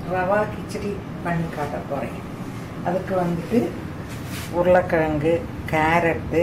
ரவா கிச்சடி பண்ணி காட்ட போகிறேன் அதுக்கு வந்துட்டு உருளைக்கிழங்கு கேரட்டு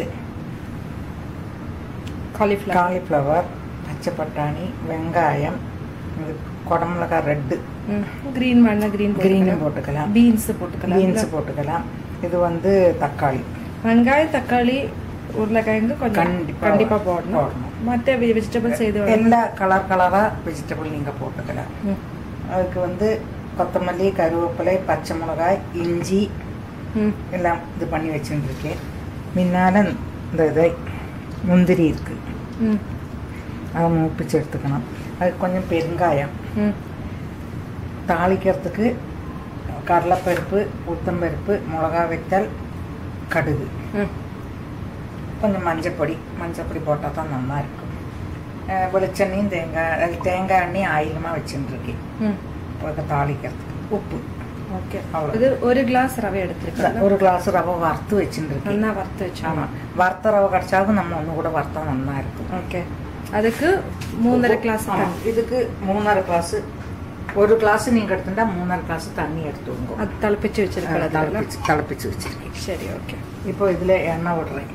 காலிஃப்ளவர் காலிஃப்ளவர் பச்சை பட்டாணி வெங்காயம் இது குடமிளகாய் ரெட்டு கிரீன் வேணா கிரீன் கிரீனும் போட்டுக்கலாம் பீன்ஸ் போட்டுக்கலாம் பீன்ஸ் போட்டுக்கலாம் இது வந்து தக்காளி வெங்காயம் தக்காளி உருளைக்கிழங்கு கொஞ்சம் கண்டிப்பா கண்டிப்பா போடணும் போடணும். மற்ற வெஜிடபிள்ஸ் எது வேணாலும் எல்லா கலர் கலராக வெஜிடபிள் நீங்கள் போட்டுக்கலாம் ம். அதுக்கு வந்து கொத்தமல்லி கருவேப்பிலை பச்சை மிளகாய் இஞ்சி ம். எல்லாம் இது பண்ணி வச்சுருக்கேன் முன்னால் இந்த இதை முந்திரி இருக்குது ம். அதை மூப்பிச்சு எடுத்துக்கணும் அதுக்கு கொஞ்சம் பெருங்காயம் ம். தாளிக்கிறதுக்கு கடலைப்பருப்பு உளுத்தம்பருப்பு மிளகா வைத்தல் கடுகு ம். கொஞ்சம் மஞ்சப்பொடி மஞ்சப்பொடி போட்டால் தான் நல்லா இருக்கும் அஹ் வெளிச்செண்ணையும் தேங்காய் அது தேங்காய் எண்ணெயும் ஆயிலமாக வச்சுட்டுருக்கேன் ம். அதுக்கு தாளிக்கிறதுக்கு உப்பு ஓகே அவ்வளவு. இது ஒரு கிளாஸ் ரவை எடுத்துருக்கோம் ஒரு கிளாஸ் ரவை வறுத்து வச்சுட்டுருக்கேன் நல்லா வறுத்து வச்சோம் ஆமாம் வறுத்த ரவை கிடச்சாலும் நம்ம ஒன்று கூட வறுத்தா நல்லா இருக்கும் ஓகே அதுக்கு மூணரை கிளாஸ் ஆமா. இதுக்கு மூணரை கிளாஸ் ஒரு கிளாஸ் நீங்கள் எடுத்துட்டா மூணரை கிளாஸ் தண்ணி எடுத்துங்க அது திளப்பிச்சு வச்சிருக்கலாம் திளப்பிச்சு திளப்பிச்சு வச்சிருக்கேன் சரி ஓகே இப்போ இதில் எண்ணெய் விடுறேன்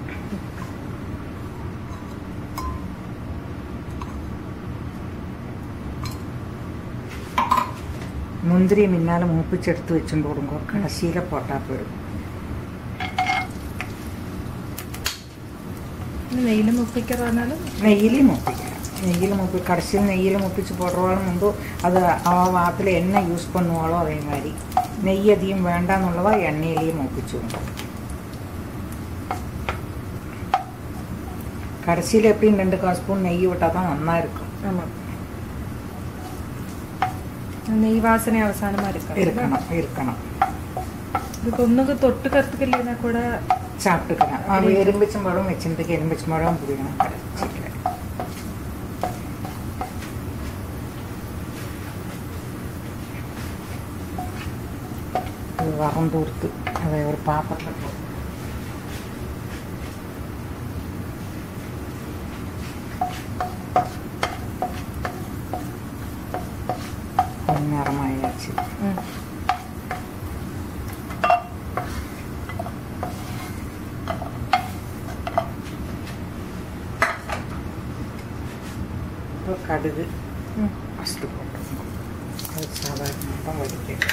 முந்திரி முன்னால் மூப்பிச்சு எடுத்து வச்சுட்டு விடுங்க கடைசியில் போட்டால் போயிடும் நெய்யில் முப்பிக்கிறதுனாலும் നെയ്യിൽ മുപ്പിക്കണം നെയ്യിൽ മുപ്പി കടച്ചിൽ നെയ്യിൽ മുപ്പിച്ച് പോടുറോളം മുമ്പ് അത് ആ വാത്തിൽ എണ്ണ യൂസ് பண்ணுவாளோ அதே மாதிரி நெய் அதிகம் வேண்டாന്നുള്ളவ எண்ணெயிலேயே மூப்பிச்சு கடைசியில் எப்படியும் ரெண்டு கால் ஸ்பூன் நெய் விட்டால் தான் நல்லா இருக்கும் ஆமாம் நெய் வாசனை அவசானமா இருக்கு இருக்கணும் இருக்கணும் இதுக்கு ஒண்ணுக்கு தொட்டுக்கிறதுக்கு இல்லைன்னா கூட சாப்பிட்டுக்கலாம் அவன் எலும்பிச்சம்பழம் வச்சுருக்கு எலும்பிச்சம்பழம் பிடிக்கணும் கடைசியில் இது வரந்தூர்த்து அதை ஒரு பாத்திரத்தில் போட்டு கொஞ்ச நேரமாயாச்சு ம். இப்போ கடுகு ம். ஃபஸ்ட்டு போட்டுருக்கோம் அது சாதாரணமாக வடிக்க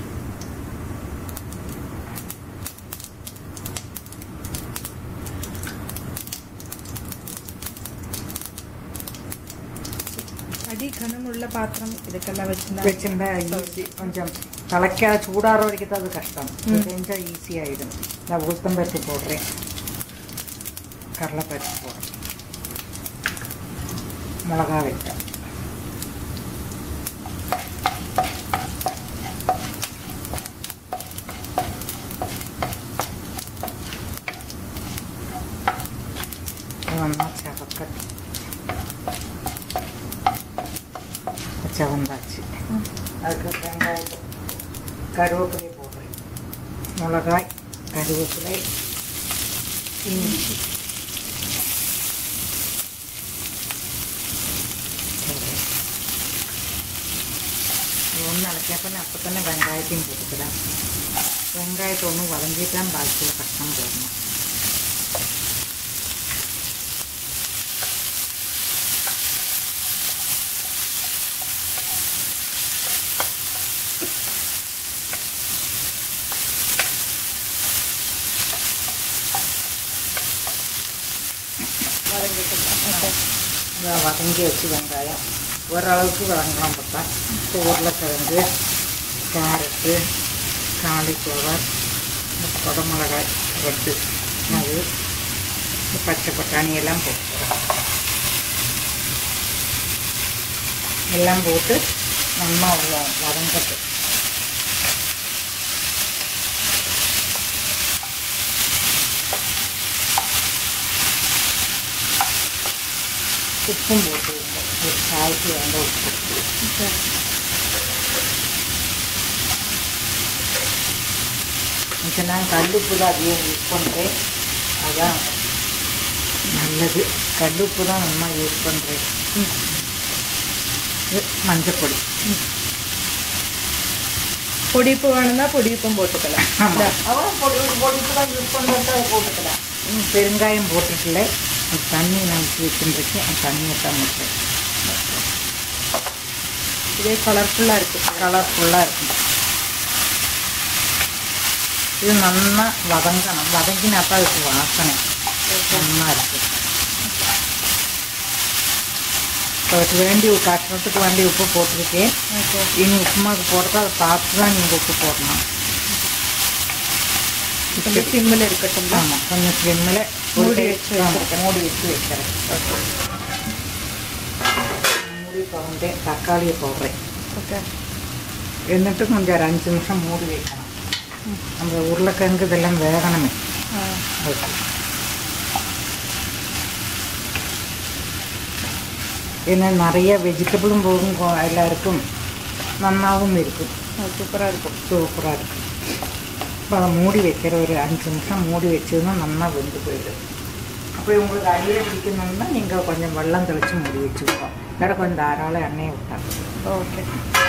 அடி கனமுள்ள பாத்திரம் இதுக்கெல்லாம் வச்சுருந்தா வச்சிருந்தா ஈஸி கொஞ்சம் தலைக்காத சூடாற வரைக்கும் தான் அது கஷ்டம் இது செஞ்சால் ஈஸி ஆகிடும் நான் உளுத்தம்பருப்பு போடுறேன் கடலைப்பருப்பு போடுறேன் மிளகா வைட்டேன் ஒன்றா செவக்கட்டு செவந்தாச்சு அதுக்கு வெங்காயம் கருவேப்பிலை போடுறேன் மிளகாய் கருவேப்பிலை இஞ்சி ஒன்று அழைக்கப்போ அப்போ தானே வெங்காயத்தையும் போட்டுக்கிறேன் வெங்காயத்தை ஒன்று வதங்கிட்டான் பாக்கியில் கஷ்டம் போடணும் இதை வதங்கி வச்சு வெங்காயம் ஓரளவுக்கு வதங்கலாம் பார்த்தா இப்போ உருளைக்கிழங்கு கேரட்டு காலிஃப்ளவர் குடமிளகாய் ரெட்டு அது இந்த பச்சை பட்டாணி எல்லாம் போட்டுக்கிறோம் எல்லாம் போட்டு நல்லா வ- வதங்கட்டு உப்பும் போட்டு ஒரு காய்க்கு வேண்ட உப்பு இப்போ நான் கல்லுப்பு தான் அதிகம் யூஸ் பண்ணுறேன் அதான் நல்லது கல்லுப்பு தான் நல்லா யூஸ் பண்ணுறேன் மஞ்சப்பொடி பொடிப்பு வேணும்னா பொடிப்பும் போட்டுக்கலாம் ஆமா அப்புறம் பொடி பொடிப்பு தான் யூஸ் பண்ணுறது அதை போட்டுக்கலாம் ம், பெருங்காயம் போட்டுட்டுல அந்த தண்ணி நான் ஊற்றி வச்சுருக்கேன் அந்த தண்ணியை தான் முட்டேன் இதே கலர்ஃபுல்லா இருக்கு கலர்ஃபுல்லாக இருக்கும் இது நல்லா வதங்கணும் வதங்கினாப்பா அதுக்கு வாசனை நல்லா இருக்கும் இப்போ அதுக்கு வேண்டி ஒரு கஷ்டத்துக்கு வேண்டி உப்பு போட்டிருக்கேன் ஓகே இனி உப்புமாவுக்கு போடுறது அதை பார்த்து தான் நீங்கள் உப்பு போடணும் கொஞ்சம் சிம்மில் இருக்கட்டும் ஆமாம் கொஞ்சம் ஸ்லிம்மில் மூடி வச்சு வச்சுருக்கேன் மூடி வச்சு வைக்கிறேன் மூடி திறந்தேன் தக்காளியை போடுறேன் ஓகே എന്നിട്ട് கொஞ்சம் ஒரு அஞ்சு நிமிஷம் மூடி வைக்கணும் அந்த உருளைக்கிழங்கு இதெல்லாம் வேகணுமே ஆ அதுக்கு ஏன்னா நிறைய வெஜிடபிளும் போகும் கொ- எல்லாருக்கும் நன்னாவும் இருக்கும் சூப்பராக இருக்கும் சூப்பராக இருக்கும் இப்போ அதை மூடி வைக்கிற ஒரு அஞ்சு நிமிஷம் மூடி வச்சதுன்னா நல்லா வெந்து போயிடும் அப்போ உங்களுக்கு அடியில் பிடிக்கணும்னா நீங்கள் கொஞ்சம் வெள்ளம் தெளித்து மூடி வச்சுக்கோம் வேற கொஞ்சம் தாராளம் எண்ணெயை விட்டாங்க ஓகே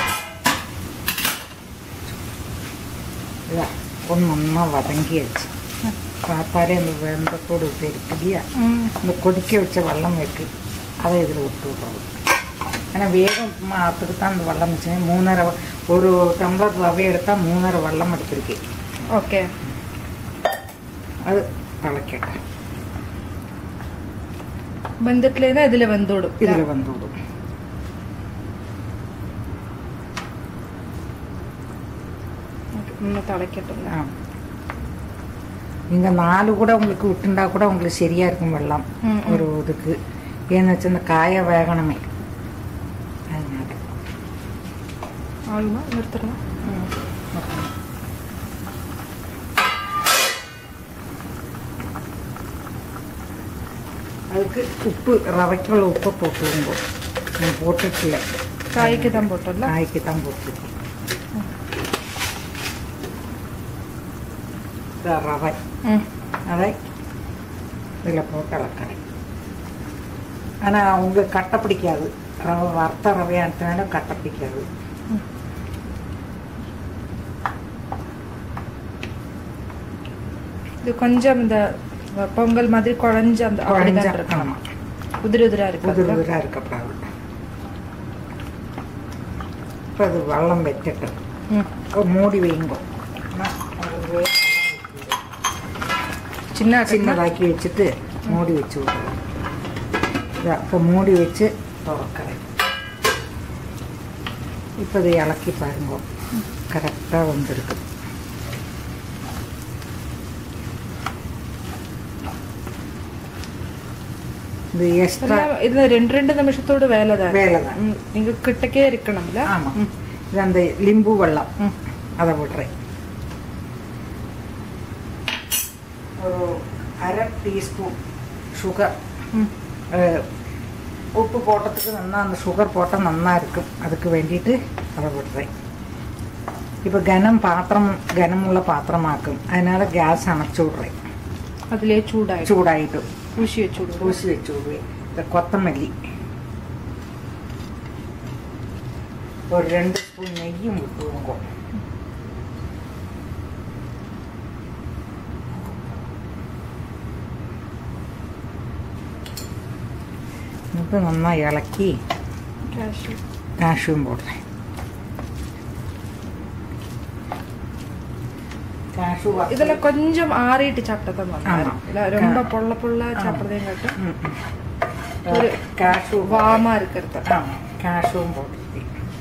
இதான் ஒன்று ஒன்றா வதங்கியாச்சு பார்த்தாலே அந்த வெந்தத்தோடு தெரியும் இல்லையா ம் இந்த கொதிக்க வச்ச வெள்ளம் இருக்கு அதை இதில் விட்டு விட்றது ஏன்னா வேகம் மாற்றுக்கு தான் அந்த வெள்ளம் வச்சேன் மூணரை வ- ஒரு டம்ளர் ரவை எடுத்தால் மூணரை வெள்ளம் எடுத்திருக்கேன் ஓகே அது തിളക്കട്ടെ ബന്ധത്തിലേന്ന് ഇതില് വെന്തോടും ഇതിൽ വെന്തോടും ഒന്ന് തിളക്കട്ടില്ല ஆ நீங்கள் நாலு கூட உங்களுக்கு விட்டுண்டா கூட உங்களுக்கு சரியா இருக்கும் வெள்ளம் ம், ம். ஒரு இதுக்கு ஏன்னு வச்சு இந்த காய வேகணுமே அதனால ആകുമ്പോ നിർത്തണം அதுக்கு உப்பு ரவைக்குள்ள உப்பை போட்டுருங்கோ நான் போட்டுட்டில்ல കായ്ക്ക് താൻ പോട്ടല്ല காய்க்கு தான் போட்டுருக்கேன் இந்த ரவை அதை இதில் போட்டு இளக்கிறேன் ஆனால் உங்களுக்கு கட்டை பிடிக்காது ரவை வறுத்த ரவையானதுனால கட்டை பிடிக்காது இது கொஞ்சம் இந்த பொங்கல் மாதிரி குழஞ்ச அந்த அப்படிதான் குழஞ்ச இருக்கணும் ஆமாம் உதிரி உதிரா இருக்கு உதிர் உதிராக இருக்கக்கூடாது இப்போ அது வெள்ளம் வச்சுட்டு ம். மூடி வைங்கோ நான் அது சின்ன சின்ன சின்னதாக்கி வச்சுட்டு மூடி வச்சு விடுறேன் இதை இப்போ மூடி வச்சு திறக்கிறேன் இப்போ இதை இலக்கி பாருங்க கரெக்டாக வந்திருக்கு இது எக்ஸ்ட்ரா ഇത് രണ്ട് രണ്ട് നിമിഷത്തോട് വേലതാണ് வேலை தான் നിങ്ങൾ കിട്ടക്കേ ഇരിക്കണംல ஆமாம் இது அந்த லிம்பு வெள்ளம் அதை விடுறேன் ஒரு அரை டீஸ்பூன் சுகர் உப்பு போட்டதுக்கு நல்லா அந்த சுகர் போட்டால் நல்லா இருக்கும் அதுக்கு வேண்டிയിട്ട് அதை விடுறேன் இப்போ கனம் பாத்திரம் கனமுള്ള പാത്രമാക്കും അതിനാல ഗ്യാസ് അണച്ചു വിടുறேன் അതിലേ ചൂടായി ചൂടായിട്ട് ഊശി വെച്ചു ഊശി വെച്ച് വിടുവേൻ ഇത് കൊത്തമല്ലി ഒരു രണ്ട് സ്പൂൺ നെയ്യും വിട്ടു നോക്കും എന്നിട്ട് നന്നായി ഇളക്കി കാഷ്യൂം പോട്ടെ കാഷ്യൂ വറുത്ത് இதுல கொஞ்சம் ஆறிட்டு சாப்பிட்டதான் நல்லா ஆமா. இருக்கும். இல்ல ரொம்ப பொள்ள பொள்ள சாப்பிட்றதையும் காட்டு ഉം, ഉം. ഒരു കാഷ്യൂ வாமா இருக்கிறது ആ കാഷ്യവും പോട്ടിട്ട്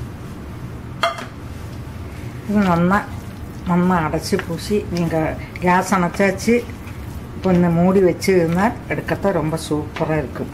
ഇത് നന്ന നന്ന അടച്ച് പൂശി நீங்கள் கேஸ் அணைச்சாச்சு கொஞ்சம் மூடி வச்சு இருந்தால் எடுக்கத்த ரொம்ப சூப்பராக இருக்கும்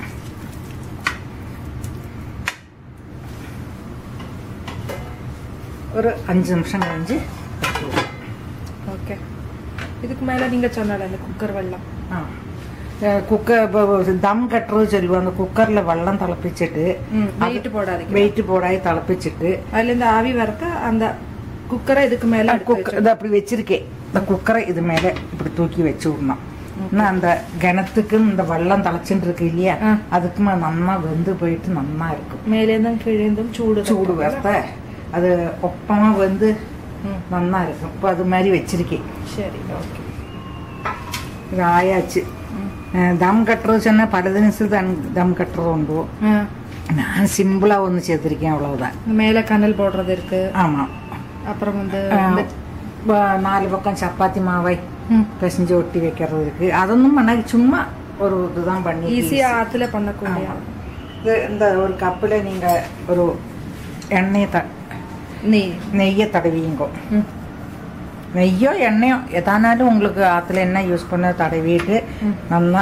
ஒரு அஞ்சு நிமிஷம் கழிஞ்சு எடுத்துருவோம். ஓகே இதுக்கு மேல நீங்க சொன்னால அந்த குக்கர் வெள்ளம் ആ കുക്കർ ദം കട്ടറ് ചൊല്ലുവാங்க കുക്കറിൽ വെള്ളം തിളപ്പിച്ചിട്ട് வெயிட் போடாதீங்க വെയിറ്റ് പോടായി തിളപ്പിച്ചിട്ട് அதுல இருந்து ஆவி வரக்க அந்த குக்கரை இதுக்கு மேல எடுத்து குக்கர் இதை அப்படி வச்சிருக்கேன் இந்த குக்கரை இது மேலே இப்படி தூக்கி வச்சு விடணும் இன்னும் அந்த கிணத்துக்கு இந்த வெள்ளம் தளச்சுட்டு இருக்கு இல்லையா ஆ. அதுக்குமே நன்னா வெந்து போயிட்டு நன்னா இருக்கும் மேலேந்தும் கீழேந்தும் சூடு ചൂട് வரணும். வரத்த அது ஒப்பமா வந்து ம். நன்னா இருக்கும் இப்போ அது மாதிரி வச்சிருக்கேன் சரி ஓகே இது ஆயாச்சு அஹ் தம் கட்டுறது சொன்னால் பல தினசு தம் தம் கட்டுறது உண்டு நான் சிம்பிளாக ஒன்று சேர்த்துருக்கேன் அவ்வளவுதான் மேல கனல் போடுறது இருக்கு ஆமாம் அப்புறம் வந்து நாலு பக்கம் சப்பாத்தி மாவை ம். பிசைஞ்சு ஒட்டி வைக்கிறது இருக்கு அதொന്നും பண்ண சும்மா ஒரு இதுதான் பண்ணி ஈஸியா ஆத்துல பண்ணக்கூடிய ஆமா. இது இந்த ஒரு கப்பில் நீங்கள் ஒரு எண்ணெயை த நெய் நெய்யை தடவிங்கோ ம். நெய்யோ எண்ணெயோ எதானாலும் உங்களுக்கு ஆற்றுல என்ன யூஸ் பண்ண தடவிட்டு ம். நன்னா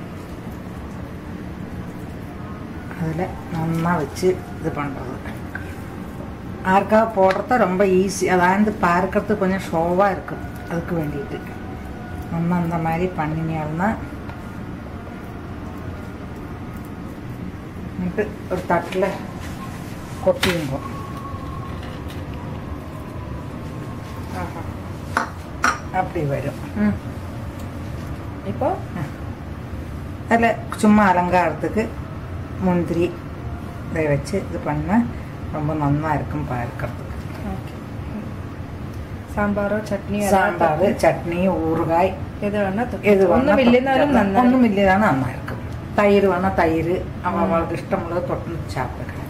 அதில் நன்னா வச்சு இது பண்ணுறது ஆர்க்கா போடுறத ரொம்ப ஈஸி அதாவது பார்க்கறதுக்கு கொஞ்சம் ஷோவாக இருக்கும் அதுக்கு வேண்டிட்டு நம்ம அந்த மாதிரி பண்ணினா എന്നിട്ട് ഒരു തട്ടിൽ കൊട്ടിയുമ്പോൾ அப்படி வரும் ம். இப்போ அதில் சும்மா அலங்காரத்துக்கு முந்திரி இதை வச்சு இது பண்ணால் ரொம்ப நன்னா இருக்கும் பார்க்கறதுக்கு ஓகே സാമ്പാറോ ചട്നിയോ சாம்பார் சட்னி ஊறுகாய் எது வேணா தொட்டு. எது ഒന്നും ഇല്ലെന്നാലും നന്നായി ഒന്നും ഇല്ലാതാണ് നന്നായിരിക്കും തൈര് വേണം തൈര് അവൾക്ക് ഇഷ്ടമുള്ളത് തൊട്ട് സാപ്പിടണം